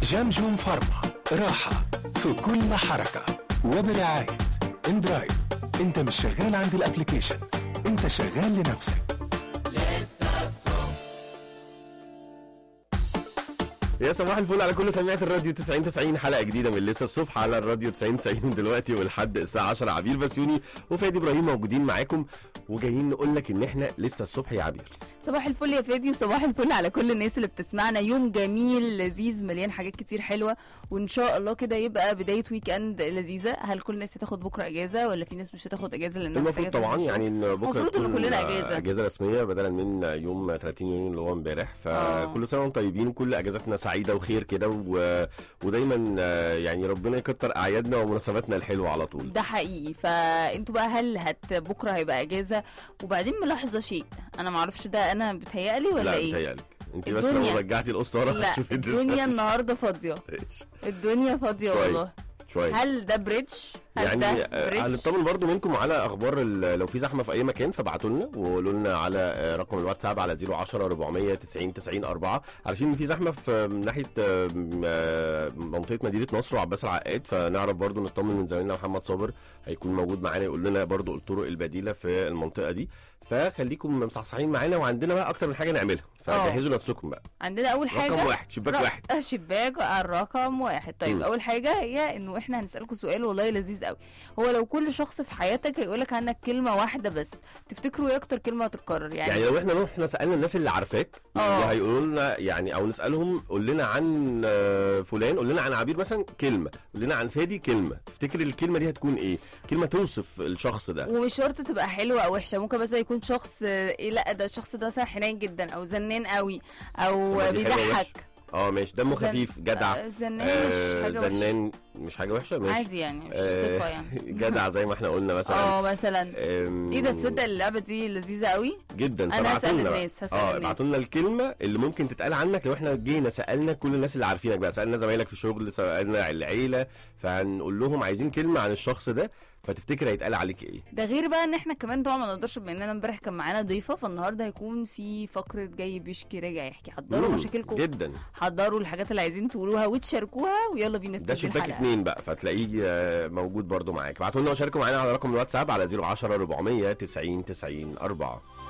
جمجم فارما راحة في كل حركة وبرعاية اندرايف انت مش شغال عند الابليكيشن انت شغال لنفسك يا صباح الفل على كل سماعة الراديو 90 90 حلقة جديدة من لسه الصبح على الراديو 90 90 دلوقتي ولحد الساعة 10 عبير بسيوني وفادي ابراهيم موجودين معاكم وجايين نقول لك ان احنا لسه الصبح يا عبير صباح الفل يا فادي صباح الفل على كل الناس اللي بتسمعنا يوم جميل لذيذ مليان حاجات كتير حلوه وان شاء الله كده يبقى بدايه ويك اند لذيذه هل كل الناس هتاخد بكره اجازه ولا في ناس مش هتاخد اجازه لانها المفروض محتاجة طبعا تنزل يعني ان بكره المفروض إن تكون كلنا أجازة. اجازة رسمية بدلا من يوم 30 يونيو اللي هو امبارح فكل سنة وانتم طيبين كل اجازاتنا سعيدة وخير كده و... ودايما آه، يعني ربنا يكتر اعيادنا ومناسباتنا الحلوة على طول ده حقيقي فانتوا بقى هل هت بكره هيبقى اجازه وبعدين ملاحظه شيء انا معرفش ده انا بتهيألي ولا لا ايه بتهيألك انت بس لو الدنيا. رجعتي القسطرة لا هتشوفي الدنيا النهارده فاضيه إيش. الدنيا فاضيه شوية. والله شوية هل ده بريدج هل يعني ده آه، بريدج هنطمن برضو منكم على اخبار ال- لو في زحمه في اي مكان فابعتوا لنا وقولوا لنا على آه، رقم الواتساب على 010 400 90 90 4 عارفين ان في زحمه في من ناحيه آه، م- آه، منطقه مدينه نصر وعباس العقاد فنعرف برضو نطمن من زميلنا محمد صابر هيكون موجود معانا يقول لنا برضو الطرق البديله في المنطقه دي فخليكم مصحصحين معانا وعندنا بقى اكتر من حاجه نعملها فجهزوا نفسكم بقى عندنا اول حاجه رقم واحد شباك ر- واحد آه، شباك الرقم واحد طيب مم. اول حاجه هي انه احنا هنسالكم سؤال والله لذيذ قوي هو لو كل شخص في حياتك هيقولك عنك كلمه واحده بس تفتكروا ايه اكتر كلمه هتتكرر يعني, يعني لو احنا رحنا سالنا الناس اللي عارفاك اه. وهيقولوا لنا يعني او نسالهم قول لنا عن آه، فلان قول لنا عن عبير مثلا كلمه قول لنا عن فادي كلمه تفتكر الكلمه دي هتكون ايه كلمه توصف الشخص ده ومش شرط تبقى حلوه او وحشه ممكن بس يكون شخص آه، ايه لا ده الشخص ده مثلا حنين جدا او زنان قوي او طب دي حلوة بيضحك وحشة. اه ماشي دمه زن- خفيف جدع آه، زنان مش آه، حاجه وحشه زنان مش حاجه وحشه ماشي عادي يعني مش آه، صفه يعني جدع زي ما احنا قلنا مثلا اه مثلا آم، ايه ده تصدق اللعبه دي لذيذه قوي جدا أنا فابعتوا هسأل لنا بقى. الناس، هسأل اه الناس. ابعتوا لنا الكلمه اللي ممكن تتقال عنك لو احنا جينا سالنا كل الناس اللي عارفينك بقى سالنا زمايلك في الشغل سالنا العيله فهنقول لهم عايزين كلمه عن الشخص ده فتفتكر هيتقال عليك ايه ده غير بقى ان احنا كمان طبعا ما نقدرش بما اننا امبارح كان معانا ضيفه فالنهارده هيكون في فقره جاي بيشكي راجع يحكي حضروا مم، مشاكلكم جدا حضروا الحاجات اللي عايزين تقولوها وتشاركوها ويلا بينا ده نبتدي شباك الحلقه اتنين بقى فتلاقيه آه، موجود برضو معاك ابعتوا لنا وشاركوا معانا على رقم الواتساب على 010 400 90 90 4